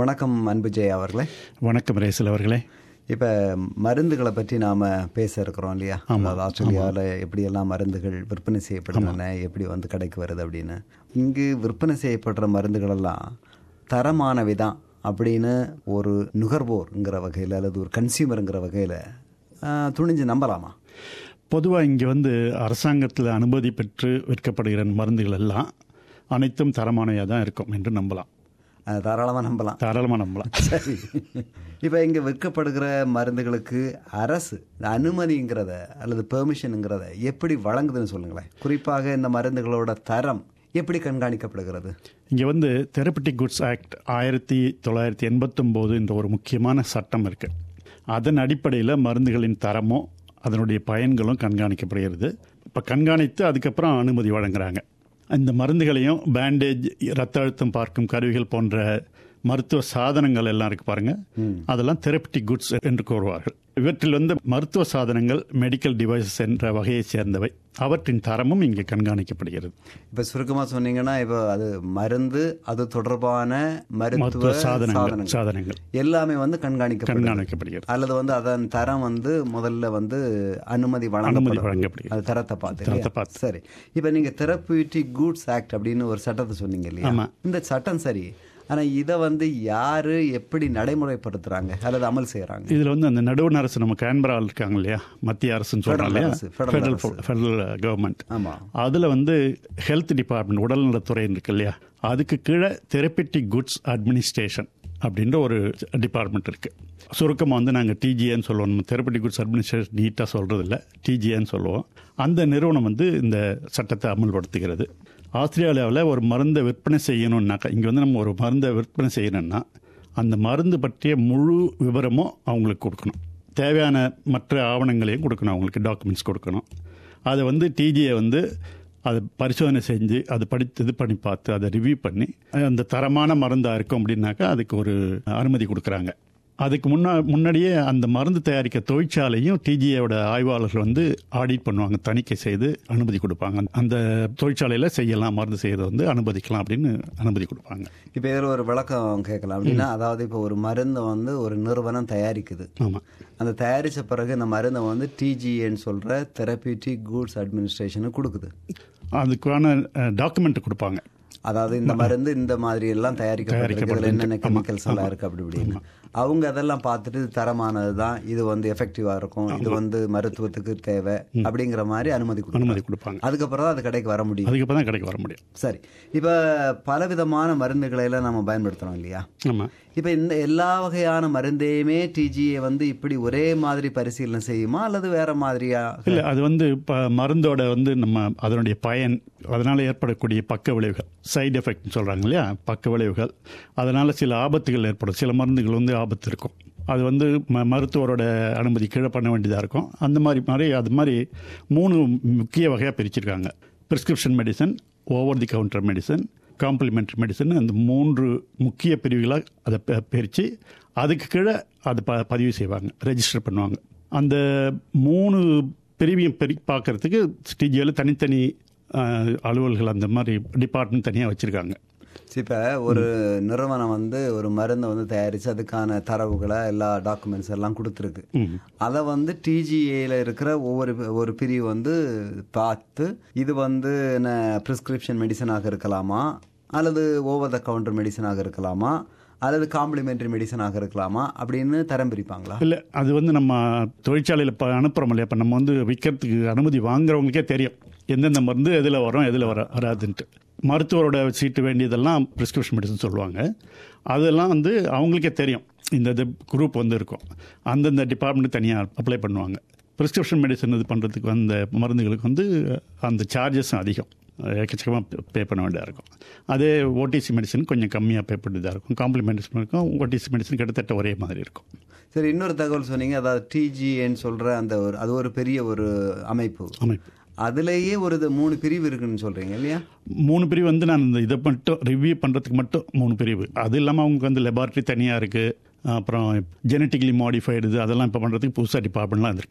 வணக்கம் அன்பு ஜெயா அவர்களே வணக்கம் ரேசல் அவர்களே இப்போ மருந்துகளை பற்றி நாம் பேச இருக்கிறோம் இல்லையா அதாவது ஆஸ்திரேலியாவில் எப்படியெல்லாம் மருந்துகள் விற்பனை செய்யப்படுகின்றன எப்படி வந்து கடைக்கு வருது அப்படின்னு இங்கு விற்பனை செய்யப்படுற மருந்துகளெல்லாம் தரமானவை தான் அப்படின்னு ஒரு நுகர்வோர்ங்கிற வகையில் அல்லது ஒரு கன்சியூமருங்கிற வகையில் துணிஞ்சு நம்பலாமா பொதுவாக இங்கே வந்து அரசாங்கத்தில் அனுமதி பெற்று விற்கப்படுகிற மருந்துகள் எல்லாம் அனைத்தும் தரமானவையாக தான் இருக்கும் என்று நம்பலாம் அஹ், தாராளமா நம்பலாம் தாராளமாக நம்பலாம் சரி இப்போ இங்கே விற்கப்படுகிற மருந்துகளுக்கு அரசு இந்த அனுமதிங்கிறத அல்லது பெர்மிஷனுங்கிறத எப்படி வழங்குதுன்னு சொல்லுங்களேன் குறிப்பாக இந்த மருந்துகளோட தரம் எப்படி கண்காணிக்கப்படுகிறது இங்கே வந்து தெரப்பட்டிக் குட்ஸ் ஆக்ட் ஆயிரத்தி தொள்ளாயிரத்தி எண்பத்தொம்போது என்ற ஒரு முக்கியமான சட்டம் இருக்கு அதன் அடிப்படையில் மருந்துகளின் தரமும் அதனுடைய பயன்களும் கண்காணிக்கப்படுகிறது இப்போ கண்காணித்து அதுக்கப்புறம் அனுமதி வழங்குறாங்க இந்த மருந்துகளையும் பேண்டேஜ் ரத்த அழுத்தம் பார்க்கும் கருவிகள் போன்ற மருத்துவ சாதனங்கள் எல்லாம் இருக்கு பாருங்க அதெல்லாம் தெரப்பட்டிக் குட்ஸ் என்று கூறுவார்கள் இவற்றில் வந்து மருத்துவ சாதனங்கள் மெடிக்கல் டிவைசஸ் என்ற வகையை சேர்ந்தவை அவற்றின் தரமும் இங்கே கண்காணிக்கப்படுகிறது இப்போ சுருக்கமாக சொன்னீங்கன்னா இப்போ அது மருந்து அது தொடர்பான மருத்துவ மருத்துவ சாதனங்கள் சாதனங்கள் சாதனங்கள் எல்லாமே வந்து கண்காணிக்கப்படுது கண்காணிக்கப்படுகிறது அல்லது வந்து அதன் தரம் வந்து முதல்ல வந்து அனுமதி அனுமதி வழங்கப்படும் வழங்கப்படுகிறது அது தரத்தை பார்த்து தரத்தை இல்லையா? பார்த்து. சரி இப்போ நீங்க தெரப்பியூட்டிக் கூட்ஸ் ஆக்ட் அப்படின்னு ஒரு சட்டத்தை சொன்னீங்க இல்லையா ஆமா. இந்த சட்டம் சரி ஆனா இதை வந்து யாரு எப்படி நடைமுறைப்படுத்துறாங்க அல்லது அமல் செய்யறாங்க இதுல வந்து அந்த நடுவண் அரசு நம்ம கேன்பரால் இருக்காங்க இல்லையா மத்திய அரசுன்னு சொல்றோம் Federal இல்லையா அரசு, federal ஃபெடரல் அரசு. ஃபெடரல் கவர்மெண்ட் ஆமா அதுல வந்து ஹெல்த் டிபார்ட்மெண்ட் உடல்நலத்துறை இருக்கு இல்லையா அதுக்கு கீழே தெரப்பட்டிக் குட்ஸ் அட்மினிஸ்ட்ரேஷன் அப்படின்ற ஒரு டிபார்ட்மெண்ட் இருக்கு சுருக்கமாக வந்து நாங்கள் டிஜிஏன்னு சொல்லுவோம் நம்ம தெரப்பட்டிக் குட்ஸ் அட்மினிஸ்ட்ரேஷன் நீட்டாக சொல்றது இல்லை டிஜிஏன்னு சொல்லுவோம் அந்த நிறுவனம் வந்து இந்த சட்டத்தை அமல்படுத்துகிறது ஆஸ்திரேலியாவில் ஒரு மருந்தை விற்பனை செய்யணும்னாக்கா இங்கே வந்து நம்ம ஒரு மருந்தை விற்பனை செய்யணும்னா அந்த மருந்து பற்றிய முழு விவரமும் அவங்களுக்கு கொடுக்கணும் தேவையான மற்ற ஆவணங்களையும் கொடுக்கணும் அவங்களுக்கு டாக்குமெண்ட்ஸ் கொடுக்கணும் அதை வந்து டிஜியை வந்து அதை பரிசோதனை செஞ்சு அதை படித்து இது பண்ணி பார்த்து அதை ரிவ்யூ பண்ணி அந்த தரமான மருந்தாக இருக்கும் அப்படின்னாக்கா அதுக்கு ஒரு அனுமதி கொடுக்குறாங்க அதுக்கு முன்னா முன்னாடியே அந்த மருந்து தயாரிக்க தொழிற்சாலையும் டிஜியோட ஆய்வாளர்கள் வந்து ஆடிட் பண்ணுவாங்க தணிக்கை செய்து அனுமதி கொடுப்பாங்க அந்த தொழிற்சாலையில் செய்யலாம் மருந்து செய்யறதை வந்து அனுமதிக்கலாம் அப்படின்னு அனுமதி கொடுப்பாங்க இப்போ இதில் ஒரு விளக்கம் கேட்கலாம் அப்படின்னா அதாவது இப்போ ஒரு மருந்தை வந்து ஒரு நிறுவனம் தயாரிக்குது ஆமாம் அந்த தயாரிச்ச பிறகு இந்த மருந்தை வந்து டிஜிஏன்னு சொல்ற தெரப்பியூட்டிக் கூட்ஸ் அட்மினிஸ்ட்ரேஷனுக்கு கொடுக்குது அதுக்கான டாக்குமெண்ட் கொடுப்பாங்க அதாவது இந்த மருந்து இந்த மாதிரி எல்லாம் தயாரிக்கப்படுறது இதுல என்னென்ன கெமிக்கல்ஸ் எல்லாம் இருக்கு அப்படி இப்படின்னு அவங்க அதெல்லாம் பார்த்துட்டு இது தரமானது தான் இது வந்து எஃபெக்டிவா இருக்கும் இது வந்து மருத்துவத்துக்கு தேவை அப்படிங்கிற மாதிரி அனுமதி கொடுக்கணும் அனுமதி கொடுப்பாங்க அதுக்கப்புறம் தான் அது கடைக்கு வர முடியும் அதுக்கப்புறம் தான் கடைக்கு வர முடியும் சரி இப்ப பலவிதமான மருந்துகளை எல்லாம் நம்ம பயன்படுத்துறோம் இல்லையா ஆமாம் இப்ப இந்த எல்லா வகையான மருந்தையுமே டிஜிஏ வந்து இப்படி ஒரே மாதிரி பரிசீலனை செய்யுமா அல்லது வேற மாதிரியா இல்லை அது வந்து இப்போ மருந்தோட வந்து நம்ம அதனுடைய பயன் அதனால் ஏற்படக்கூடிய பக்க விளைவுகள் சைடு எஃபெக்ட்னு சொல்கிறாங்க இல்லையா பக்க விளைவுகள் அதனால் சில ஆபத்துகள் ஏற்படும் சில மருந்துகள் வந்து ஆபத்து இருக்கும் அது வந்து ம மருத்துவரோட அனுமதி கீழே பண்ண வேண்டியதாக இருக்கும் அந்த மாதிரி மாதிரி அது மாதிரி மூணு முக்கிய வகையாக பிரிச்சிருக்காங்க prescription medicine over the counter medicine complimentary medicine அந்த மூன்று முக்கிய பிரிவுகளாக அதை ப- பிரித்து அதுக்கு கீழே அதை ப பதிவு செய்வாங்க ரெஜிஸ்டர் பண்ணுவாங்க அந்த மூணு பிரிவையும் பிரி பார்க்கறதுக்கு ஸ்டிஜியில் தனித்தனி அஹ், அலுவல்கள் அந்த மாதிரி டிபார்ட்மெண்ட் தனியாக வச்சுருக்காங்க இப்ப ஒரு நிறுவனம் வந்து ஒரு மருந்தை வந்து தயாரிச்சு அதுக்கான தரவுகளை எல்லா டாக்குமெண்ட்ஸ் எல்லாம் கொடுத்துருக்கு அதை வந்து டிஜிஏல இருக்கிற ஒவ்வொரு ஒரு பிரிவு வந்து பார்த்து இது வந்து ப்ரிஸ்கிரிப்ஷன் மெடிசனாக இருக்கலாமா அல்லது ஓவர் த கவுண்டர் மெடிசனாக இருக்கலாமா அல்லது காம்ப்ளிமெண்டரி மெடிசனாக இருக்கலாமா அப்படின்னு தரம் பிரிப்பாங்களா இல்லை அது வந்து நம்ம தொழிற்சாலையில் இப்போ அனுப்புகிறோம் இல்லையா இப்போ நம்ம வந்து விற்கிறதுக்கு அனுமதி வாங்குறவங்களுக்கே தெரியும் எந்தெந்த மருந்து எதில் வரும் எதில் வர வராதுன்ட்டு மருத்துவரோட சீட்டு வேண்டியதெல்லாம் ப்ரிஸ்கிரிப்ஷன் மெடிசன் சொல்லுவாங்க அதெல்லாம் வந்து அவங்களுக்கே தெரியும் இந்த இது குரூப் வந்து இருக்கும் அந்தந்த டிபார்ட்மெண்ட் தனியாக அப்ளை பண்ணுவாங்க ப்ரிஸ்கிரிப்ஷன் மெடிசன் இது பண்ணுறதுக்கு அந்த மருந்துகளுக்கு வந்து அந்த சார்ஜஸும் அதிகம் எக்கச்சக்கமாக பே பண்ண வேண்டியதாக இருக்கும் அதே ஓடிசி மெடிசன் கொஞ்சம் கம்மியாக பே பண்ணதாக இருக்கும் காம்ப்ளிமெண்ட்ஸ் இருக்கும் ஓடிசி மெடிசன் கிட்டத்தட்ட ஒரே மாதிரி இருக்கும் சரி இன்னொரு தகவல் சொன்னீங்க அதாவது டிஜிஏன்னு சொல்ற அந்த ஒரு அது ஒரு பெரிய ஒரு அமைப்பு அமைப்பு அதுலேயே ஒரு இது மூணு பிரிவு இருக்குன்னு சொல்றீங்க இல்லையா மூணு பிரிவு வந்து நான் இந்த இதை மட்டும் ரிவ்யூ பண்ணுறதுக்கு மட்டும் மூணு பிரிவு அது இல்லாமல் அவங்களுக்கு வந்து லெபார்ட்டரி தனியாக இருக்குது அப்புறம் ஜெனட்டிக்லி மாடிஃபைடு இது அதெல்லாம் இப்போ பண்ணுறதுக்கு புதுசாக டிபார்ட்மெண்ட்லாம் இருக்கு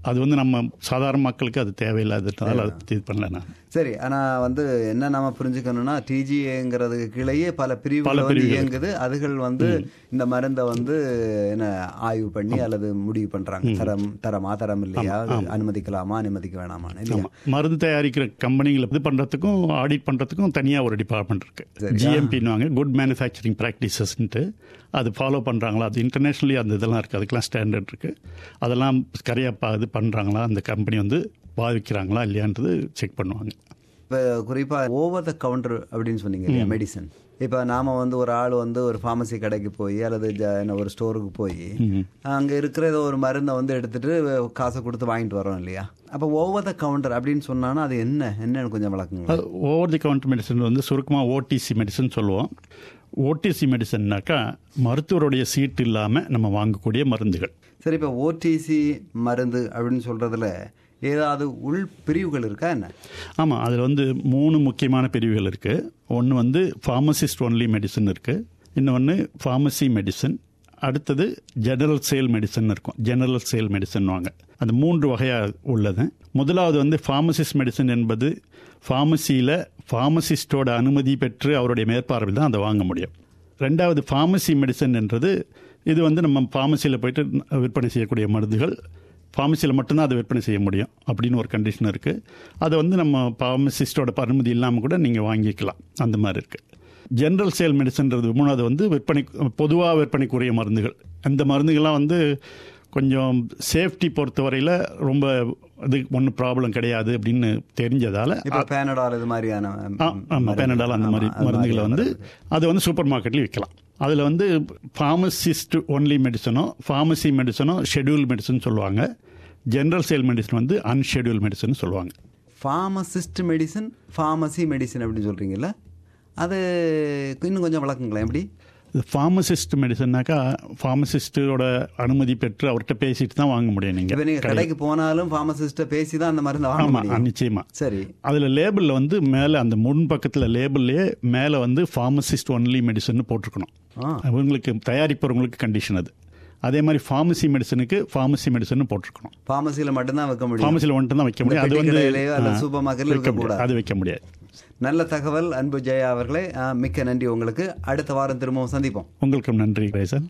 அது வந்து நம்ம சாதாரண மக்களுக்கு அது தேவையில்லாததுனால அதை பற்றி இது பண்ணல நான் சரி ஆனா வந்து என்ன நாம புரிஞ்சுக்கணும்னா டிஜிஏங்கிறதுக்கு கீழேயே பல பிரிவுகள் பல வந்து பிரிவுகள் இயங்குது அதுகள் வந்து இந்த மருந்தை வந்து என்ன ஆய்வு பண்ணி அல்லது முடிவு பண்றாங்க தரம் தரமா தரம் இல்லையா அனுமதிக்கலாமா அனுமதிக்க வேணாமான்னு இல்லையா ஆமா. மருந்து தயாரிக்கிற கம்பெனிகளை இது பண்ணுறதுக்கும் ஆடிட் பண்ணுறதுக்கும் தனியாக ஒரு டிபார்ட்மெண்ட் இருக்கு ஜிஎம்பின்னுவாங்க குட் மேனுஃபேக்சரிங் ப்ராக்டிசஸ்ன்ட்டு அது ஃபாலோ பண்ணுறாங்களா அது இன்டர்நேஷ்னலி அந்த இதெல்லாம் இருக்குது அதுக்கெல்லாம் ஸ்டாண்டர்ட் இருக்குது அதெல்லாம் கரையாக இது பண்ணுறாங்களா அந்த கம்பெனி வந்து பாதிக்கிறாங்களா இல்லையான்றது செக் பண்ணுவாங்க இப்போ குறிப்பா ஓவர் த கவுண்டர் அப்படின்னு சொன்னீங்க இல்லையா மெடிசன் இப்போ நாம வந்து ஒரு ஆள் வந்து ஒரு ஃபார்மசி கடைக்கு போய் அல்லது ஜ- என்ன ஒரு ஸ்டோருக்கு போய் அங்க இருக்கிற ஏதோ ஒரு மருந்தை வந்து எடுத்துட்டு காசை கொடுத்து வாங்கிட்டு வரோம் இல்லையா அப்போ ஓவர் த கவுண்டர் அப்படின்னு சொன்னானா அது என்ன என்னன்னு கொஞ்சம் விளக்குங்க ஓவர் தி கவுண்டர் மெடிசன் வந்து சுருக்கமாக ஓடிசி மெடிசன் சொல்லுவோம் ஓடிசி மெடிசன்னாக்கா மருத்துவருடைய சீட்டு இல்லாமல் நம்ம வாங்கக்கூடிய மருந்துகள் சரி இப்போ ஓடிசி மருந்து அப்படின்னு சொல்றதுல ஏதாவது உள் பிரிவுகள் இருக்கா என்ன ஆமாம் அதில் வந்து மூணு முக்கியமான பிரிவுகள் இருக்குது ஒன்று வந்து ஃபார்மசிஸ்ட் ஒன்லி மெடிசன் இருக்குது இன்னொன்று ஃபார்மசி மெடிசன் அடுத்தது ஜெனரல் சேல் மெடிசன் இருக்கும் ஜெனரல் சேல் மெடிசன் வாங்க அது மூன்று வகையாக உள்ளது முதலாவது வந்து ஃபார்மசிஸ்ட் மெடிசன் என்பது ஃபார்மசியில் ஃபார்மசிஸ்டோட அனுமதி பெற்று அவருடைய மேற்பார்வையில் தான் அதை வாங்க முடியும் ரெண்டாவது ஃபார்மசி மெடிசன் என்றது இது வந்து நம்ம ஃபார்மசியில் போயிட்டு விற்பனை செய்யக்கூடிய மருந்துகள் ஃபார்மசியில் மட்டும்தான் அதை விற்பனை செய்ய முடியும் அப்படின்னு ஒரு கண்டிஷன் இருக்குது அதை வந்து நம்ம ஃபார்மசிஸ்டோட அனுமதி இல்லாமல் கூட நீங்கள் வாங்கிக்கலாம் அந்த மாதிரி இருக்குது ஜென்ரல் சேல் மெடிசன்றது மூணாவது வந்து விற்பனை பொதுவாக விற்பனைக்குரிய மருந்துகள் அந்த மருந்துகள்லாம் வந்து கொஞ்சம் சேஃப்டி பொறுத்தவரையில் ரொம்ப அது ஒன்றும் ப்ராப்ளம் கிடையாது அப்படின்னு தெரிஞ்சதால் இப்போ பேனடால் இது மாதிரியான ஆமாம் பேனடால் அந்த மாதிரி மருந்துகளை வந்து அதை வந்து சூப்பர் மார்க்கெட்லேயும் விற்கலாம் அதில் வந்து ஃபார்மசிஸ்ட் ஒன்லி மெடிசனோ ஃபார்மசி மெடிசனோ ஷெட்யூல் மெடிசன் சொல்லுவாங்க ஜென்ரல் சேல் மெடிசன் வந்து அன்ஷெட்யூல் மெடிசன் சொல்லுவாங்க ஃபார்மசிஸ்ட் மெடிசன் ஃபார்மசி மெடிசன் அப்படின்னு சொல்றீங்கல்ல அது இன்னும் கொஞ்சம் விளக்குங்களேன் எப்படி ஃபார்மசிஸ்ட் மெடிசன்னாக்கா ஃபார்மசிஸ்டோட அனுமதி பெற்று அவர்கிட்ட பேசிட்டு தான் வாங்க முடியும் இப்போ நீங்கள் நீங்க கடைக்கு போனாலும் ஃபார்மசிஸ்ட்டை பேசி தான் அந்த மருந்து வாங்க ஆமாம் முடியும் நிச்சயமா சரி அதில் லேபிளில் வந்து மேலே அந்த முன் பக்கத்தில் லேபிள்லேயே மேலே வந்து ஃபார்மசிஸ்ட் ஒன்லி மெடிசன் போட்டிருக்கணும் ஆ. அவங்களுக்கு தயாரிப்பவங்களுக்கு கண்டிஷன் அது அதே மாதிரி ஃபார்மசி மெடிசனுக்கு ஃபார்மசி மெடிசன் போட்டிருக்கணும் ஃபார்மசியில மட்டும்தான் வைக்க முடியும் ஃபார்மசியில் மட்டும் தான் வைக்க முடியும் அது பெட்டி வந்து கடையிலயோ அல்லது ஆ, சூப்பர் மார்க்கெட்ல வைக்க இருக்கக்கூடாது. முடியாது அது வைக்க முடியாது நல்ல தகவல் அன்பு ஜெயா அவர்களே ஆ, மிக்க நன்றி உங்களுக்கு அடுத்த வாரம் திரும்பவும் சந்திப்போம் உங்களுக்கும் நன்றி ரேசன்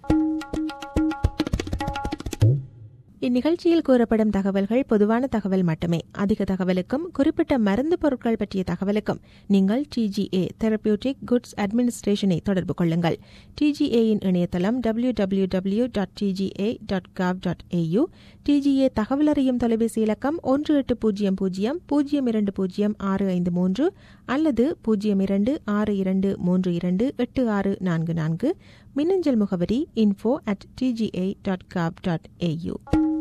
இந்நிகழ்ச்சியில் கூறப்படும் தகவல்கள் பொதுவான தகவல் மட்டுமே அதிக தகவலுக்கும் குறிப்பிட்ட மருந்து பொருட்கள் பற்றிய தகவலுக்கும் நீங்கள் டிஜிஏ தெரபியூட்டிக் குட்ஸ் அட்மினிஸ்ட்ரேஷனை தொடர்பு கொள்ளுங்கள் டிஜிஏயின் இணையதளம் W W W dot DGA dot gov dot AU DGA தகவல் அறியும் தொலைபேசி இலக்கம் ஒன்று எட்டு பூஜ்ஜியம் பூஜ்ஜியம் பூஜ்ஜியம் இரண்டு பூஜ்ஜியம் ஆறு ஐந்து மூன்று அல்லது பூஜ்ஜியம் இரண்டு ஆறு இரண்டு மூன்று இரண்டு எட்டு ஆறு நான்கு நான்கு மின்னஞ்சல் முகவரி info at DGA dot gov dot AU